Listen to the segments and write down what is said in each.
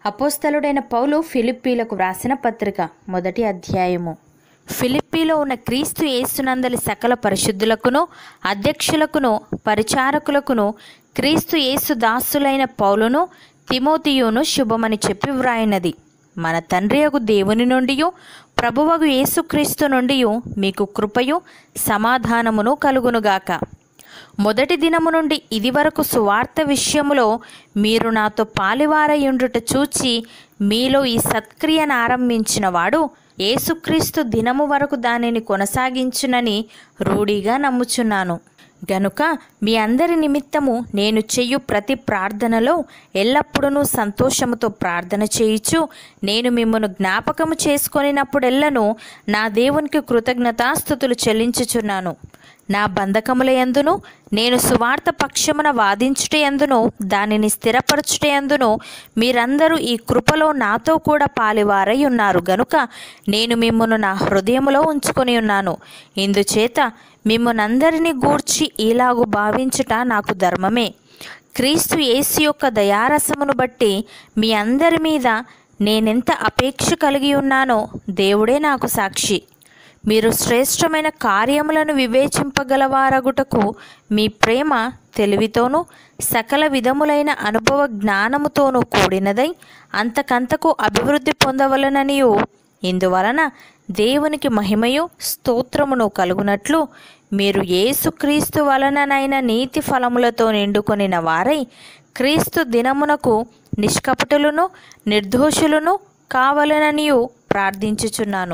అపోస్తలుడైన పౌలు ఫిలిప్పీలకు వ్రాసిన పత్రిక మొదటి అధ్యాయము ఫిలిప్పీలో ఉన్న క్రీస్తు యేసునందలి సకల పరిశుద్ధులకును అధ్యక్షులకును పరిచారకులకును క్రీస్తు యేసు దాసులైన పౌలును తిమోతియును శుభమని చెప్పి వ్రాయినది మన తండ్రియగు దేవుని నుండి ప్రభువగు యేసుక్రీస్తు నుండి మీకు కృపయు సమాధానమును కలుగునుగాక మొదటి దినము నుండి ఇదివరకు సువార్త విషయములో మీరు నాతో పాలివారయుండుట చూచి మీలో ఈ సత్క్రియను ఆరంభించిన వాడు యేసుక్రీస్తు దినము వరకు దానిని కొనసాగించునని రూఢిగా నమ్ముచున్నాను గనుక మీ అందరి నిమిత్తము నేను చెయ్యు ప్రతి ప్రార్థనలో ఎల్లప్పుడూ సంతోషముతో ప్రార్థన చేయుచు నేను మిమ్మను జ్ఞాపకము చేసుకొనినప్పుడెల్లను నా దేవునికి కృతజ్ఞతాస్థుతులు చెల్లించుచున్నాను నా బంధకముల యందును నేను సువార్త పక్షమున వాదించుటయందును దానిని స్థిరపరచుటయందును మీరందరూ ఈ కృపలో నాతో కూడా పాలివారై ఉన్నారు గనుక నేను మిమ్మను నా హృదయములో ఉంచుకొని ఉన్నాను ఇందుచేత మిమ్మల్నందరినీ గూర్చి ఇలాగు భావించుట నాకు ధర్మమే క్రీస్తు యేసు యొక్క దయారసమును బట్టి మీ అందరి మీద నేనెంత అపేక్ష కలిగి ఉన్నానో దేవుడే నాకు సాక్షి మీరు శ్రేష్టమైన కార్యములను వివేచింపగలవారగుటకు మీ ప్రేమ తెలివితోనూ సకల విధములైన అనుభవ జ్ఞానముతోనూ కూడినదై అంతకంతకు అభివృద్ధి పొందవలననియు ఇందువలన దేవునికి మహిమయు స్తోత్రమును కలుగునట్లు మీరు యేసుక్రీస్తు వలననైన నీతి ఫలములతో నిండుకొనిన వారై క్రీస్తు దినమునకు నిష్కపటులను నిర్దోషులను కావలననియు ప్రార్థించుచున్నాను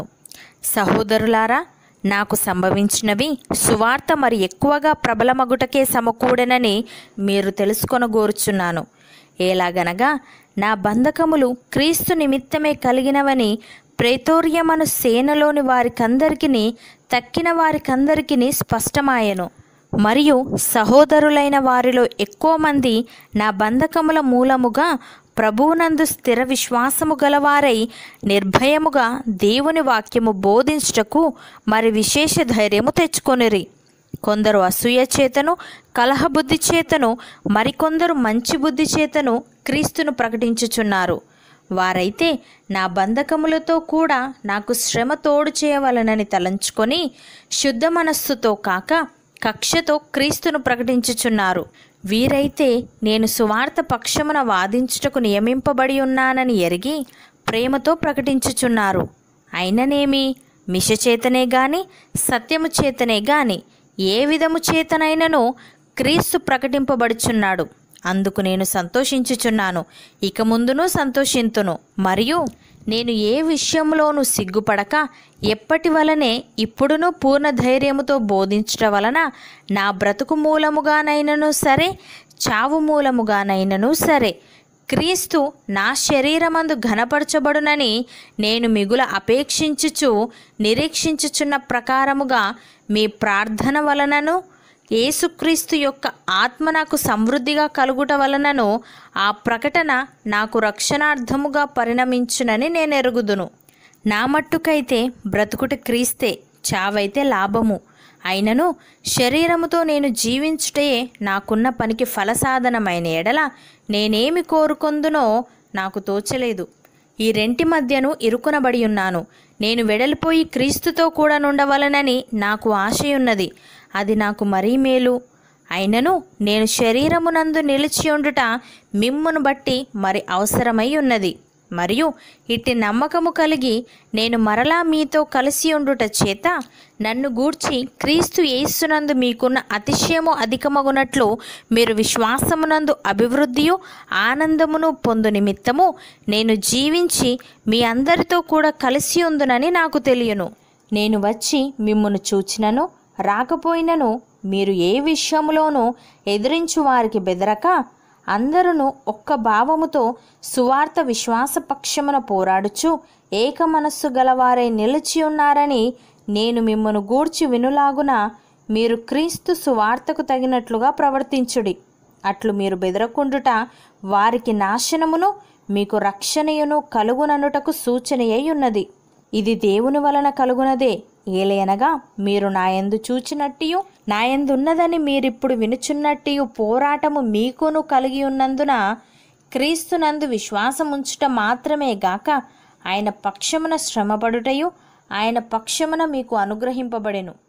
సహోదరులారా నాకు సంభవించినవి సువార్త మరి ఎక్కువగా ప్రబలమగుటకే సమకూడనని మీరు తెలుసుకొనగోరుచున్నాను ఎలాగనగా నా బంధకములు క్రీస్తు నిమిత్తమే కలిగినవని ప్రేతోర్యమను సేనలోని వారికందరికిని తక్కిన వారికందరికిని స్పష్టమాయెను మరియు సహోదరులైన వారిలో ఎక్కువ మంది నా బంధకముల మూలముగా ప్రభువునందు స్థిర విశ్వాసము గలవారై నిర్భయముగా దేవుని వాక్యము బోధించుటకు మరి విశేష ధైర్యము తెచ్చుకొనిరి కొందరు అసూయ చేతను కలహబుద్ధి చేతను మరికొందరు మంచి బుద్ధి చేతను క్రీస్తును ప్రకటించుచున్నారు వారైతే నా బంధకములతో కూడా నాకు శ్రమ తోడు చేయవలనని తలంచుకొని శుద్ధ మనస్సుతో కాక కక్షతో క్రీస్తును ప్రకటించుచున్నారు వీరైతే నేను సువార్త పక్షమున వాదించుటకు నియమింపబడి ఉన్నానని ఎరిగి ప్రేమతో ప్రకటించుచున్నారు అయిననేమి మిష చేతనే గాని సత్యము చేతనే గాని ఏ విధము చేతనైనను క్రీస్తు ప్రకటింపబడుచున్నాడు అందుకు నేను సంతోషించుచున్నాను ఇక ముందును సంతోషింతును మరియు నేను ఏ విషయంలోనూ సిగ్గుపడక ఎప్పటి వలనే ఇప్పుడును పూర్ణ ధైర్యముతో బోధించటం వలన నా బ్రతుకు మూలముగానైనను సరే చావు మూలముగానైనను సరే క్రీస్తు నా శరీరమందు ఘనపరచబడునని నేను మిగుల అపేక్షించుచు నిరీక్షించుచున్న ప్రకారముగా మీ ప్రార్థన వలనను యేసుక్రీస్తు యొక్క ఆత్మ నాకు సమృద్ధిగా కలుగుట వలనను ఆ ప్రకటన నాకు రక్షణార్థముగా పరిణమించునని నేను ఎరుగుదును నా మట్టుకైతే బ్రతుకుట క్రీస్తే చావైతే లాభము అయినను శరీరముతో నేను జీవించుటే నాకున్న పనికి ఫలసాధనమైన ఎడల నేనేమి కోరుకొందునో నాకు తోచలేదు ఈ రెంటి మధ్యను ఇరుకునబడి ఉన్నాను నేను వెడలిపోయి క్రీస్తుతో కూడా నుండవలనని నాకు ఆశయున్నది అది నాకు మరీ మేలు అయినను నేను శరీరమునందు నిలిచి ఉండుట మిమ్మును బట్టి మరి అవసరమై ఉన్నది మరియు ఇట్టి నమ్మకము కలిగి నేను మరలా మీతో కలిసి ఉండుట చేత నన్ను గూర్చి క్రీస్తు యేసునందు మీకున్న అతిశయము అధికమగునట్లు మీరు విశ్వాసమునందు అభివృద్ధియు ఆనందమును పొందు నిమిత్తము నేను జీవించి మీ అందరితో కూడా కలిసి ఉందునని నాకు తెలియను నేను వచ్చి మిమ్మును చూచినను రాకపోయినను మీరు ఏ విషయంలోనూ ఎదిరించు వారికి బెదరక అందరూ ఒక్క భావముతో సువార్త విశ్వాసపక్షమున పోరాడుచు ఏక మనస్సు గలవారై నిలిచి ఉన్నారని నేను మిమ్మను గూర్చి వినులాగున మీరు క్రీస్తు సువార్తకు తగినట్లుగా ప్రవర్తించుడి అట్లు మీరు బెదరకుండుట వారికి నాశనమును మీకు రక్షణయును కలుగుననుటకు సూచనయై ఉన్నది ఇది దేవుని వలన కలుగునదే ఏలయనగా మీరు నాయందు చూచినట్టియు నాయందున్నదని మీరిప్పుడు వినుచున్నట్టియు పోరాటము మీకును కలిగి ఉన్నందున క్రీస్తునందు విశ్వాసముంచుట మాత్రమే గాక ఆయన పక్షమున శ్రమపడుటయు ఆయన పక్షమున మీకు అనుగ్రహింపబడెను